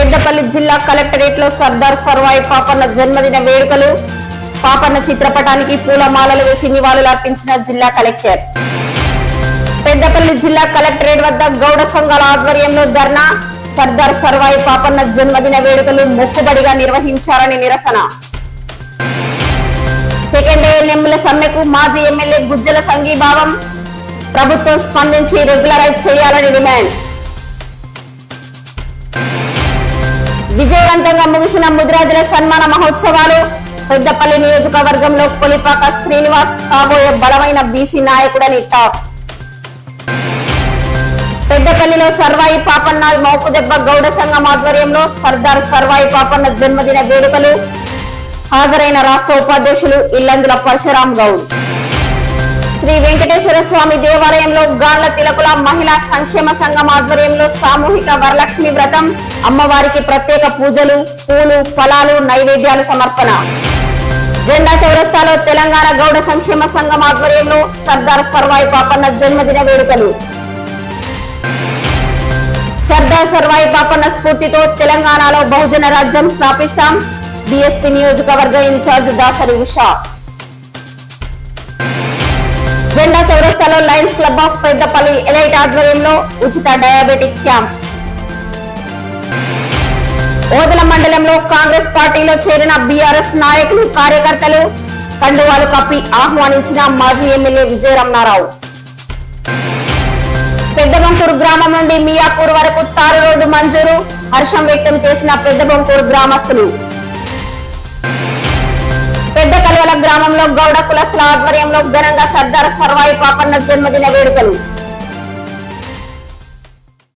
పెద్దపల్లి జిల్లా కలెక్టరేట్ లో సర్దార్ సర్వాయి పాపన్న జన్మదిన వేడుకలు పాపన్న చిత్రపటానికి పూలమాలలు వేసి నివాళులు అర్పించిన జిల్లా కలెక్టర్ పెద్దపల్లి జిల్లా కలెక్టరేట్ వద్ద గౌడ సంఘాల ఆధ్వర్యంలో ధర్నా సర్దార్ సర్వాయి పాపన్న జన్మదిన వేడుకలు మొక్కుబడిగా నిర్వహించారని నిరసన సెకండ్ ఏఎన్ఎంల సమ్మెకు మాజీ ఎమ్మెల్యే గుజ్జల సంఘీభావం ప్రభుత్వం స్పందించి రెగ్యులరైజ్ చేయాలని డిమాండ్ విజయవంతంగా ముగిసిన ముదిరాజుల సన్మాన మహోత్సవాలు పెద్దపల్లి నియోజకవర్గంలో కొలిపాక శ్రీనివాస్ కాబోయే బలమైన బీసీ నాయకుడని టాక్ పెద్దపల్లిలో సర్వాయి పాపన్న మౌకుదెబ్బ గౌడ సంఘం ఆధ్వర్యంలో సర్దార్ సర్వాయి పాపన్న జన్మదిన వేడుకలు హాజరైన రాష్ట్ర ఉపాధ్యక్షులు ఇల్లందుల పరశురాం గౌడ్ శ్రీ వెంకటేశ్వర స్వామి దేవాలయంలో గాన్ల తిలకుల మహిళా సంక్షేమ సంఘం ఆధ్వర్యంలో సామూహిక వరలక్ష్మి వ్రతం అమ్మవారికి ప్రత్యేక పూజలు పూలు ఫలాలు నైవేద్యాలు సమర్పణ జెండా చౌరస్తాలో తెలంగాణ గౌడ సంక్షేమ సంఘం ఆధ్వర్యంలో సర్దార్ సర్వాయి పాపన్న జన్మదిన వేడుకలు సర్దార్ సర్వాయి పాపన్న స్ఫూర్తితో తెలంగాణలో బహుజన రాజ్యం స్థాపిస్తాం బీఎస్పీ నియోజకవర్గ ఇన్ఛార్జ్ దాసరి ఉషా జెండా చౌరస్తాలో Lions Club of Peddapalli elite ఆధ్వర్యంలో ఉచిత డయాబెటిక్ క్యాంప్ ఓదల మండలంలో కాంగ్రెస్ పార్టీలో చేరిన బీఆర్ఎస్ నాయకులు కార్యకర్తలు కండువాలు కప్పి ఆహ్వానించిన మాజీ ఎమ్మెల్యే విజయరమణారావు పెద్దబంకూరు గ్రామం నుండి మియాపూర్ వరకు తారు రోడ్డు మంజూరు హర్షం వ్యక్తం చేసిన పెద్దబంకూరు గ్రామస్తులు పెద్ద కల్వల గ్రామంలో గౌడ కులస్తుల ఆధ్వర్యంలో ఘనంగా సర్దార్ సర్వాయి పాపన్న జన్మదిన వేడుకలు